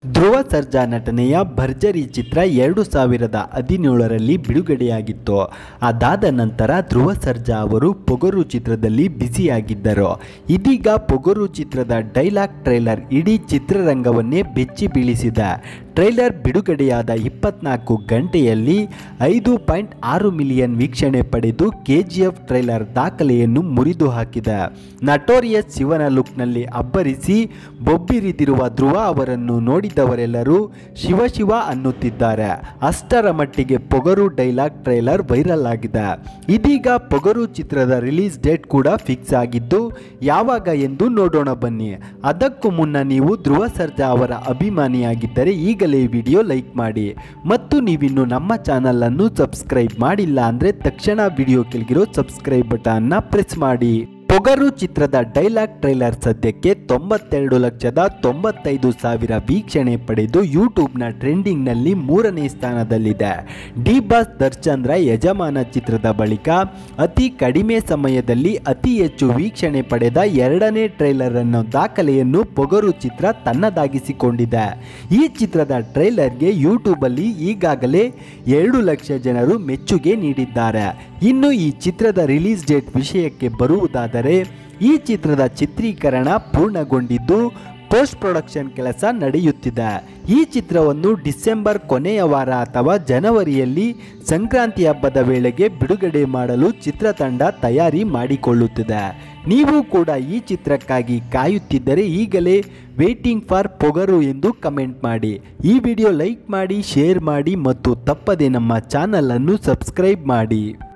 ಧ್ರುವ ಸರ್ಜಾ ನಟನೆಯ ಭರ್ಜರಿ ಚಿತ್ರ ಎರಡು ಸಾವಿರದ ಹದಿನೇಳರಲ್ಲಿ ಬಿಡುಗಡೆಯಾಗಿತ್ತು ಅದಾದ ನಂತರ ಧ್ರುವ ಸರ್ಜಾ ಅವರು ಪೊಗರು ಚಿತ್ರದಲ್ಲಿ ಬ್ಯುಸಿಯಾಗಿದ್ದರು ಇದೀಗ ಪೊಗರು ಚಿತ್ರದ ಡೈಲಾಗ್ ಟ್ರೈಲರ್ ಇಡೀ ಚಿತ್ರರಂಗವನ್ನೇ ಬೆಚ್ಚಿ ಬೀಳಿಸಿದೆ ಟ್ರೈಲರ್ ಬಿಡುಗಡೆಯಾದ ಇಪ್ಪತ್ನಾಲ್ಕು ಗಂಟೆಯಲ್ಲಿ ಐದು ಪಾಯಿಂಟ್ ಆರು ಮಿಲಿಯನ್ ವೀಕ್ಷಣೆ ಪಡೆದು ಕೆ ಜಿ ಎಫ್ ಟ್ರೈಲರ್ ದಾಖಲೆಯನ್ನು ಮುರಿದು ಹಾಕಿದೆ ನಟೋರಿಯಸ್ ಶಿವನ ಲುಕ್ನಲ್ಲಿ ಅಬ್ಬರಿಸಿ ಬೊಬ್ಬಿರಿದಿರುವ ಧ್ರುವ ಅವರನ್ನು ನೋಡಿದವರೆಲ್ಲರೂ ಶಿವ ಶಿವ ಅನ್ನುತ್ತಿದ್ದಾರೆ ಅಷ್ಟರ ಮಟ್ಟಿಗೆ ಪೊಗರು ಡೈಲಾಗ್ ಟ್ರೈಲರ್ ವೈರಲ್ ಆಗಿದೆ ಇದೀಗ ಪೊಗರು ಚಿತ್ರದ ರಿಲೀಸ್ ಡೇಟ್ ಕೂಡ ಫಿಕ್ಸ್ ಆಗಿದ್ದು ಯಾವಾಗ ಎಂದು ನೋಡೋಣ ಬನ್ನಿ ಅದಕ್ಕೂ ಮುನ್ನ ನೀವು ಧ್ರುವ ಸರ್ಜಾ ಅವರ ಅಭಿಮಾನಿಯಾಗಿದ್ದರೆ ಈಗಲೇ ವಿಡಿಯೋ ಲೈಕ್ ಮಾಡಿ ಮತ್ತು ನೀವಿನ್ನು ನಮ್ಮ ಚಾನಲನ್ನು ಸಬ್ಸ್ಕ್ರೈಬ್ ಮಾಡಿಲ್ಲ ಅಂದರೆ ತಕ್ಷಣ ವಿಡಿಯೋ ಕೆಳಗಿರೋ ಸಬ್ಸ್ಕ್ರೈಬ್ ಬಟನ್ನ ಪ್ರೆಸ್ ಮಾಡಿ ಪೊಗರು ಚಿತ್ರದ ಡೈಲಾಗ್ ಟ್ರೈಲರ್ ಸದ್ಯಕ್ಕೆ ತೊಂಬತ್ತೆರಡು ಲಕ್ಷದ ತೊಂಬತ್ತೈದು ಸಾವಿರ ವೀಕ್ಷಣೆ ಪಡೆದು ಯೂಟ್ಯೂಬ್ನ ಟ್ರೆಂಡಿಂಗ್ನಲ್ಲಿ ಮೂರನೇ ಸ್ಥಾನದಲ್ಲಿದೆ ಡಿ ಬಾಸ್ ದರ್ಶನ್ರ ಯಜಮಾನ ಚಿತ್ರದ ಬಳಿಕ ಅತಿ ಕಡಿಮೆ ಸಮಯದಲ್ಲಿ ಅತಿ ಹೆಚ್ಚು ವೀಕ್ಷಣೆ ಪಡೆದ ಎರಡನೇ ಟ್ರೈಲರ್ ಅನ್ನೋ ದಾಖಲೆಯನ್ನು ಪೊಗರು ಚಿತ್ರ ತನ್ನದಾಗಿಸಿಕೊಂಡಿದೆ ಈ ಚಿತ್ರದ ಟ್ರೈಲರ್ಗೆ ಯೂಟ್ಯೂಬಲ್ಲಿ ಈಗಾಗಲೇ ಎರಡು ಲಕ್ಷ ಜನರು ಮೆಚ್ಚುಗೆ ನೀಡಿದ್ದಾರೆ ಇನ್ನು ಈ ಚಿತ್ರದ ರಿಲೀಸ್ ಡೇಟ್ ವಿಷಯಕ್ಕೆ ಬರುವುದಾದರೆ ಈ ಚಿತ್ರದ ಚಿತ್ರೀಕರಣ ಪೂರ್ಣಗೊಂಡಿದ್ದು ಪೋಸ್ಟ್ ಪ್ರೊಡಕ್ಷನ್ ಕೆಲಸ ನಡೆಯುತ್ತಿದೆ ಈ ಚಿತ್ರವನ್ನು ಡಿಸೆಂಬರ್ ಕೊನೆಯ ವಾರ ಅಥವಾ ಜನವರಿಯಲ್ಲಿ ಸಂಕ್ರಾಂತಿ ಹಬ್ಬದ ವೇಳೆಗೆ ಬಿಡುಗಡೆ ಮಾಡಲು ಚಿತ್ರತಂಡ ತಯಾರಿ ಮಾಡಿಕೊಳ್ಳುತ್ತಿದೆ ನೀವು ಕೂಡ ಈ ಚಿತ್ರಕ್ಕಾಗಿ ಕಾಯುತ್ತಿದ್ದರೆ ಈಗಲೇ ವೇಟಿಂಗ್ ಫಾರ್ ಪೊಗರು ಎಂದು ಕಮೆಂಟ್ ಮಾಡಿ ಈ ವಿಡಿಯೋ ಲೈಕ್ ಮಾಡಿ ಶೇರ್ ಮಾಡಿ ಮತ್ತು ತಪ್ಪದೆ ನಮ್ಮ ಚಾನಲನ್ನು ಸಬ್ಸ್ಕ್ರೈಬ್ ಮಾಡಿ